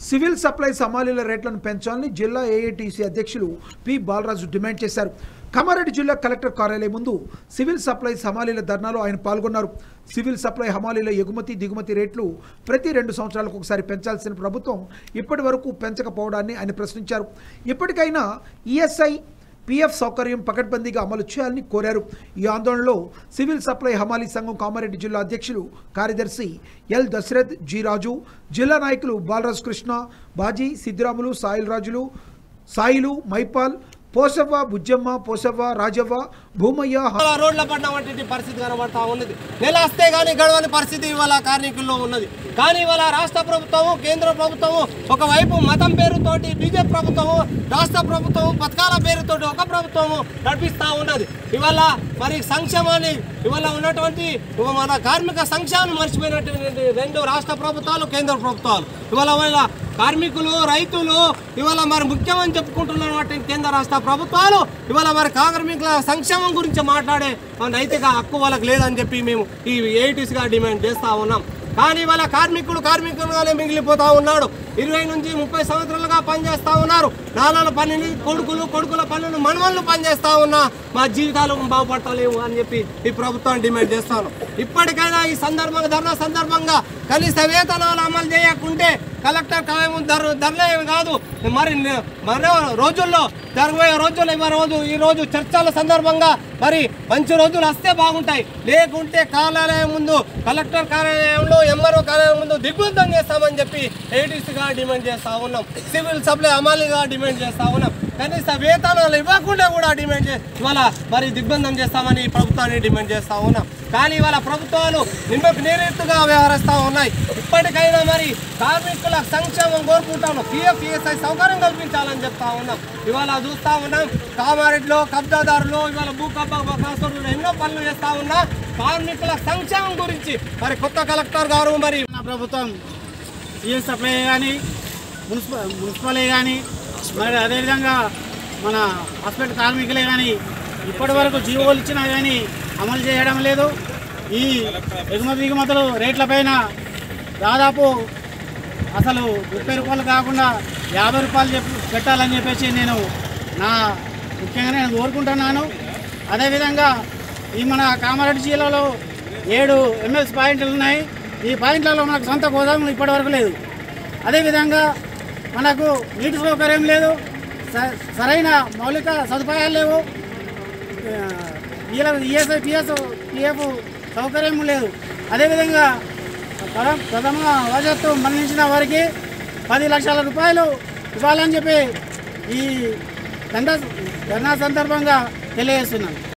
civil supplies హమాలీల రేట్లను పెంచాలని జిల్లా ఏఐటీసీ అధ్యక్షులు పి బాలరాజు డిమాండ్ చేశారు కామారెడ్డి జిల్లా కలెక్టర్ కార్యాలయం ముందు సివిల్ సప్లైస్ హమాలీల ధర్నాలో ఆయన పాల్గొన్నారు సివిల్ సప్లై హమాలీల ఎగుమతి దిగుమతి రేట్లు ప్రతి రెండు సంవత్సరాలకు ఒకసారి పెంచాల్సిన ప్రభుత్వం ఇప్పటి వరకు పెంచకపోవడాన్ని ఆయన ప్రశ్నించారు ఇప్పటికైనా ఈఎస్ఐ పీఎఫ్ సౌకర్యం పకడ్బందీగా అమలు చేయాలని కోరారు ఈ ఆందోళనలో సివిల్ సప్లై హమాలీ సంఘం కామారెడ్డి జిల్లా అధ్యక్షులు కార్యదర్శి ఎల్ దశరథ్ జి రాజు జిల్లా నాయకులు బాలరాజు కృష్ణ బాజీ సిద్ధిరాములు సాయిల్ రాజులు సాయిలు మైపాల్ పోసవ్వ బుజ్జమ్మ పోసవ్వ రాజవ్వ భూమయ్య హ- ఇవాళ రోడ్ల పడిన వంటి పరిస్థితి కనబడతా ఉన్నది నెల వస్తే కానీ గడవని పరిస్థితి ఇవాళ కార్మికుల్లో ఉన్నది కానీ ఇవాళ రాష్ట్ర ప్రభుత్వము కేంద్ర ప్రభుత్వము ఒకవైపు మతం పేరుతోటి బీజేపీ ప్రభుత్వము రాష్ట్ర ప్రభుత్వము పథకాల పేరుతోటి ఒక ప్రభుత్వము నడిపిస్తూ ఉన్నది ఇవాళ మరి సంక్షేమాన్ని ఇవాళ ఉన్నటువంటి ఇవ మన కార్మిక సంక్షేమాన్ని మర్చిపోయినటువంటి రెండు రాష్ట్ర ప్రభుత్వాలు కేంద్ర ప్రభుత్వాలు ఇవాళ వాళ్ళ కార్మికులు రైతులు ఇవాళ మరి ముఖ్యమని చెప్పుకుంటున్నటువంటి కేంద్ర రాష్ట్ర ప్రభుత్వాలు ఇవాళ మరి కార్మికుల సంక్షేమం గురించి మాట్లాడే నైతిక హక్కు వాళ్ళకి లేదని చెప్పి మేము ఈ ఏఐటీసీగా డిమాండ్ చేస్తూ ఉన్నాం కానీ ఇవాళ కార్మికుడు కార్మికులుగానే మిగిలిపోతా ఉన్నాడు ఇరవై నుంచి ముప్పై సంవత్సరాలుగా పనిచేస్తా ఉన్నారు నాన్నల పనిని కొడుకులు కొడుకుల పనులు మనవళ్ళు పనిచేస్తా ఉన్నా మా జీవితాలు బాగుపడతలేవు అని చెప్పి ఈ ప్రభుత్వం డిమాండ్ చేస్తాను ఇప్పటికైనా ఈ సందర్భంగా ధర్నా సందర్భంగా కనీస వేతనాలు అమలు చేయకుంటే కలెక్టర్ ఖాయం ధర ధరలేమి కాదు మరి నే- మరో రోజుల్లో జరగబోయే రోజుల్లో ఈ రోజు ఈ రోజు చర్చల సందర్భంగా మరి మంచి రోజులు వస్తే బాగుంటాయి లేకుంటే కార్యాలయం ముందు కలెక్టర్ కార్యాలయంలో ఎంఆర్ఓ కార్యాలయం ముందు దిగ్బంధం చేస్తామని చెప్పి ఏటీసీగా డిమాండ్ చేస్తా ఉన్నాం సివిల్ సప్లై అమాలీగా డిమాండ్ చేస్తా ఉన్నాం కనీస వేతనాలు ఇవ్వకుండా కూడా డిమాండ్ చే ఇవాళ మరి దిగ్బంధం చేస్తామని ఈ ప్రభుత్వాన్ని డిమాండ్ చేస్తా ఉన్నాం కానీ ఇవాళ ప్రభుత్వాలు నిమ్మకు నీరెత్తుగా వ్యవహరిస్తూ ఉన్నాయి ఇప్పటికైనా మరి కార్మికుల సంక్షేమం కోరుకుంటాను పిఎఫ్ ఈఎస్ఐ సౌకర్యం కల్పించాలని చెప్తా ఉన్నాం ఇవాళ చూస్తా ఉన్నాం కామారెడ్డిలో కబ్జాదారులు ఇవాళ భూ కబ్బా కాసోడులు ఎన్నో పనులు చేస్తా ఉన్నా కార్మికుల సంక్షేమం గురించి మరి కొత్త కలెక్టర్ గారు మరి నా ప్రభుత్వం సిఎస్ సప్లై కానీ మున్సిపల్ మున్సిపలే కానీ మరి అదేవిధంగా మన హాస్పిటల్ కార్మికులే కానీ ఇప్పటి వరకు జీవోలు ఇచ్చినా కానీ అమలు చేయడం లేదు ఈ ఎగుమతి దిగుమతులు రేట్లపైన దాదాపు అసలు ముప్పై రూపాయలు కాకుండా యాభై రూపాయలు చెప్పి పెట్టాలని చెప్పేసి నేను నా ముఖ్యంగా నేను కోరుకుంటున్నాను అదేవిధంగా ఈ మన కామారెడ్డి జిల్లాలో ఏడు ఎంఎస్ పాయింట్లు ఉన్నాయి ఈ పాయింట్లలో మనకు సొంత గోదాములు ఇప్పటివరకు లేదు అదేవిధంగా మనకు నీటి సౌకర్యం లేదు స- సరైన మౌలిక సదుపాయాలు లేవు ఈఎస్ఐ పిఎస్ పిఎఫ్ సౌకర్యం లేదు అదేవిధంగా ప్రథమ ప్రథమ వజత్తు మరణించిన వారికి పది లక్షల రూపాయలు ఇవ్వాలని చెప్పి ఈ దండ ధర్నా సందర్భంగా తెలియజేస్తున్నాను